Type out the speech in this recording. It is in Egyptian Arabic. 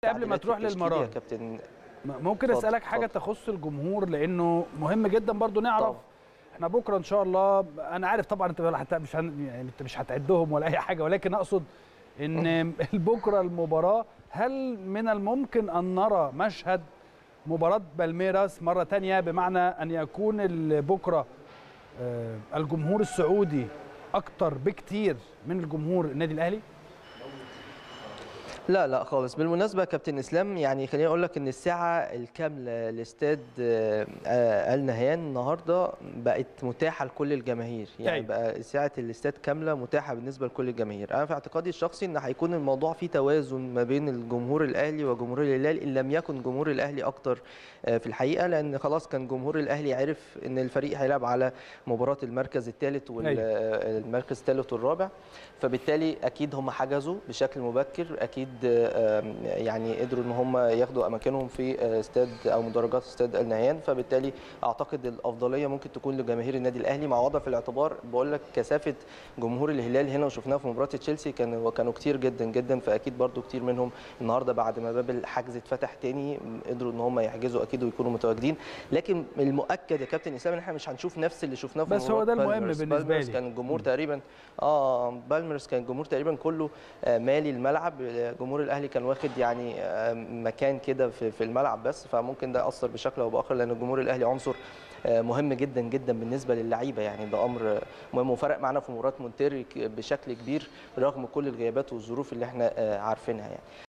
قبل ما تعديلات تروح في التشكيل للمران. يا كابتن م- ممكن اتفضل، اسالك حاجه اتفضل. تخص الجمهور لانه مهم جدا برضو نعرف طبعا. احنا بكره ان شاء الله انا عارف طبعا انت ولا حتى مش هن يعني انت مش هتعدهم ولا اي حاجه ولكن اقصد ان بكره المباراه هل من الممكن ان نرى مشهد مباراه بالميراس مره تانية بمعنى ان يكون ال- بكره آه، الجمهور السعودي اكتر بكتير من الجمهور النادي الاهلي لا لا خالص بالمناسبه يا كابتن اسلام يعني خليني اقول لك ان الساعه الكامله لاستاد آه، آه، ال نهيان النهارده بقت متاحه لكل الجماهير يعني أيوة. بقى ساعه الاستاد كامله متاحه بالنسبه لكل الجماهير انا في اعتقادي الشخصي ان هيكون الموضوع فيه توازن ما بين الجمهور الاهلي وجمهور الهلال ان لم يكن جمهور الاهلي اكتر آه، في الحقيقه لان خلاص كان جمهور الاهلي عرف ان الفريق هيلعب على مباراه المركز الثالث والمركز الثالث والرابع فبالتالي اكيد هم حجزوا بشكل مبكر اكيد آه، يعني قدروا ان هم ياخدوا اماكنهم في آه، استاد او مدرجات استاد النهيان فبالتالي اعتقد الافضليه ممكن تكون لجماهير النادي الاهلي مع وضع في الاعتبار بقول لك كثافه جمهور الهلال هنا وشفناها في مباراه تشيلسي كانوا كانوا كتير جدا جدا فاكيد برضو كتير منهم النهارده بعد ما باب الحجز اتفتح تاني قدروا ان هم يحجزوا اكيد ويكونوا متواجدين لكن المؤكد يا كابتن اسلام ان احنا مش هنشوف نفس اللي شفناه في بس هو مباراة ده المهم بالميرس. بالنسبة بالميرس لي. كان الجمهور تقريبا اه بالميرس كان الجمهور تقريبا كله آه، مالي الملعب آه، جمهور الاهلي كان واخد يعني آه، مكان كده في في الملعب بس فممكن ده اثر بشكل او باخر لان الجمهور الاهلي عنصر آه، مهم جدا جدا بالنسبه للعيبه يعني ده امر آه، مهم وفرق معانا في مباراه مونتيري ك- بشكل كبير رغم كل الغيابات والظروف اللي احنا آه، عارفينها يعني